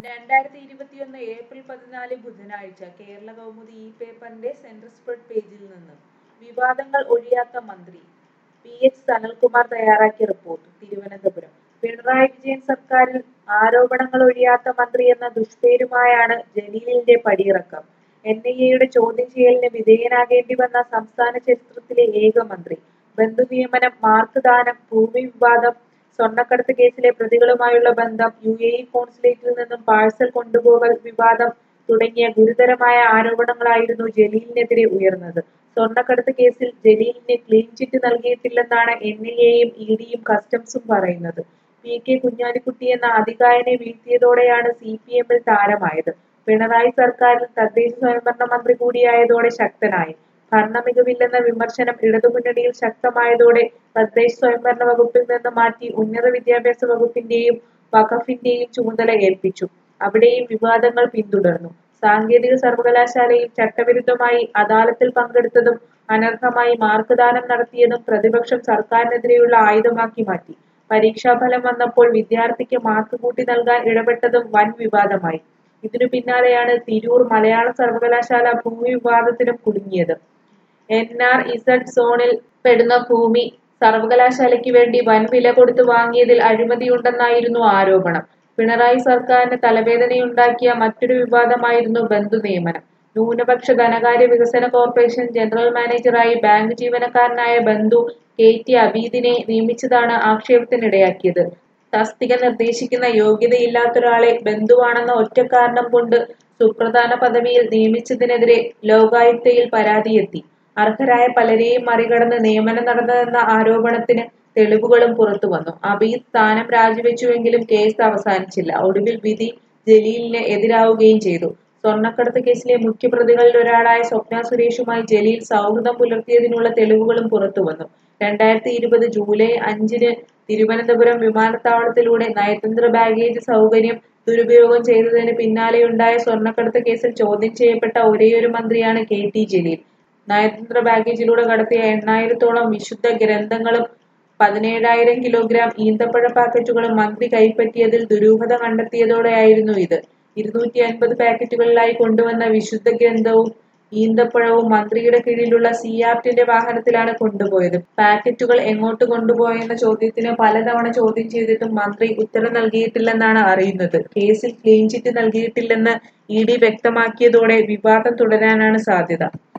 രണ്ടായിരത്തി ഇരുപത്തിയൊന്ന് ഏപ്രിൽ പതിനാല് ബുധനാഴ്ച കേരള കൗമുദി ഈ പേപ്പറിന്റെ സെൻട്രൽ സ്പ്രെഡ് പേജിൽ നിന്ന് വിവാദങ്ങൾ ഒഴിയാത്ത മന്ത്രി പി എച്ച് സനൽകുമാർ തയ്യാറാക്കിയ റിപ്പോർട്ട് തിരുവനന്തപുരം പിണറായി വിജയൻ സർക്കാരിൽ ആരോപണങ്ങൾ ഒഴിയാത്ത മന്ത്രി എന്ന ദുഷ്പേരുമായാണ് ജലീലിന്റെ പടിയിറക്കം എൻ ഐ എയുടെ ചോദ്യം ചെയ്യലിന് വിധേയനാകേണ്ടി വന്ന സംസ്ഥാന ചരിത്രത്തിലെ ഏക മന്ത്രി ബന്ധുനിയമനം മാർക്ക് ദാനം ഭൂമി വിവാദം സ്വർണ്ണക്കടത്ത് കേസിലെ പ്രതികളുമായുള്ള ബന്ധം യു എ ഇ കോൺസുലേറ്റിൽ നിന്നും പാഴ്സൽ കൊണ്ടുപോകൽ വിവാദം തുടങ്ങിയ ഗുരുതരമായ ആരോപണങ്ങളായിരുന്നു ജലീലിനെതിരെ ഉയർന്നത് സ്വർണ്ണക്കടത്ത് കേസിൽ ജലീലിന് ക്ലീൻ ചിറ്റ് നൽകിയിട്ടില്ലെന്നാണ് എൻ ഐ എയും ഇ ഡിയും കസ്റ്റംസും പറയുന്നത് പി കെ കുഞ്ഞാലിക്കുട്ടി എന്ന അതികായനെ വീഴ്ത്തിയതോടെയാണ് സി പി എമ്മിൽ താരമായത് പിണറായി സർക്കാരിൽ തദ്ദേശ സ്വയംഭരണ മന്ത്രി കൂടിയായതോടെ ശക്തനായി ഭരണ മികവില്ലെന്ന വിമർശനം ഇടതുമുന്നണിയിൽ ശക്തമായതോടെ തദ്ദേശ സ്വയംഭരണ വകുപ്പിൽ നിന്ന് മാറ്റി ഉന്നത വിദ്യാഭ്യാസ വകുപ്പിന്റെയും വഖഫിന്റെയും ചുമതല ഏൽപ്പിച്ചു അവിടെയും വിവാദങ്ങൾ പിന്തുടർന്നു സാങ്കേതിക സർവകലാശാലയിൽ ചട്ടവിരുദ്ധമായി അദാലത്തിൽ പങ്കെടുത്തതും അനർഹമായി മാർക്ക് ദാനം നടത്തിയതും പ്രതിപക്ഷം സർക്കാരിനെതിരെയുള്ള ആയുധമാക്കി മാറ്റി പരീക്ഷാഫലം വന്നപ്പോൾ വിദ്യാർത്ഥിക്ക് മാർക്ക് കൂട്ടി നൽകാൻ ഇടപെട്ടതും വൻ വിവാദമായി ഇതിനു പിന്നാലെയാണ് തിരൂർ മലയാള സർവകലാശാല ഭൂമി വിവാദത്തിലും കുടുങ്ങിയത് എൻ ആർ ഇസഡ് സോണിൽ പെടുന്ന ഭൂമി സർവകലാശാലയ്ക്ക് വേണ്ടി വൻ വില കൊടുത്ത് വാങ്ങിയതിൽ അഴിമതിയുണ്ടെന്നായിരുന്നു ആരോപണം പിണറായി സർക്കാരിന് തലവേദനയുണ്ടാക്കിയ മറ്റൊരു വിവാദമായിരുന്നു ബന്ധു നിയമനം ന്യൂനപക്ഷ ധനകാര്യ വികസന കോർപ്പറേഷൻ ജനറൽ മാനേജറായി ബാങ്ക് ജീവനക്കാരനായ ബന്ധു കെ ടി അബീദിനെ നിയമിച്ചതാണ് ആക്ഷേപത്തിനിടയാക്കിയത് തസ്തിക നിർദ്ദേശിക്കുന്ന യോഗ്യതയില്ലാത്തൊരാളെ ബന്ധുവാണെന്ന ഒറ്റ കാരണം കൊണ്ട് സുപ്രധാന പദവിയിൽ നിയമിച്ചതിനെതിരെ ലോകായുക്തയിൽ പരാതിയെത്തി അർഹരായ പലരെയും മറികടന്ന് നിയമനം നടന്നതെന്ന ആരോപണത്തിന് തെളിവുകളും പുറത്തു വന്നു അബീദ് സ്ഥാനം രാജിവെച്ചുവെങ്കിലും കേസ് അവസാനിച്ചില്ല ഒടുവിൽ വിധി ജലീലിന് എതിരാവുകയും ചെയ്തു സ്വർണ്ണക്കടത്ത് കേസിലെ മുഖ്യപ്രതികളിൽ ഒരാളായ സ്വപ്ന സുരേഷുമായി ജലീൽ സൗഹൃദം പുലർത്തിയതിനുള്ള തെളിവുകളും പുറത്തുവന്നു രണ്ടായിരത്തി ഇരുപത് ജൂലൈ അഞ്ചിന് തിരുവനന്തപുരം വിമാനത്താവളത്തിലൂടെ നയതന്ത്ര ബാഗേജ് സൗകര്യം ദുരുപയോഗം ചെയ്തതിന് പിന്നാലെയുണ്ടായ സ്വർണ്ണക്കടത്ത് കേസിൽ ചോദ്യം ചെയ്യപ്പെട്ട ഒരേയൊരു മന്ത്രിയാണ് കെ ടി ജലീൽ നയതന്ത്ര ബാഗേജിലൂടെ കടത്തിയ എണ്ണായിരത്തോളം വിശുദ്ധ ഗ്രന്ഥങ്ങളും പതിനേഴായിരം കിലോഗ്രാം ഈന്തപ്പഴ പാക്കറ്റുകളും മന്ത്രി കൈപ്പറ്റിയതിൽ ദുരൂഹത കണ്ടെത്തിയതോടെയായിരുന്നു ഇത് ഇരുന്നൂറ്റി അൻപത് പാക്കറ്റുകളിലായി കൊണ്ടുവന്ന വിശുദ്ധ ഗ്രന്ഥവും ഈന്തപ്പഴവും മന്ത്രിയുടെ കീഴിലുള്ള സിയാപ്റ്റിന്റെ വാഹനത്തിലാണ് കൊണ്ടുപോയത് പാക്കറ്റുകൾ എങ്ങോട്ട് കൊണ്ടുപോയെന്ന ചോദ്യത്തിന് പലതവണ ചോദ്യം ചെയ്തിട്ടും മന്ത്രി ഉത്തരം നൽകിയിട്ടില്ലെന്നാണ് അറിയുന്നത് കേസിൽ ക്ലീൻ ചിറ്റ് നൽകിയിട്ടില്ലെന്ന് ഇ ഡി വ്യക്തമാക്കിയതോടെ വിവാദം തുടരാനാണ് സാധ്യത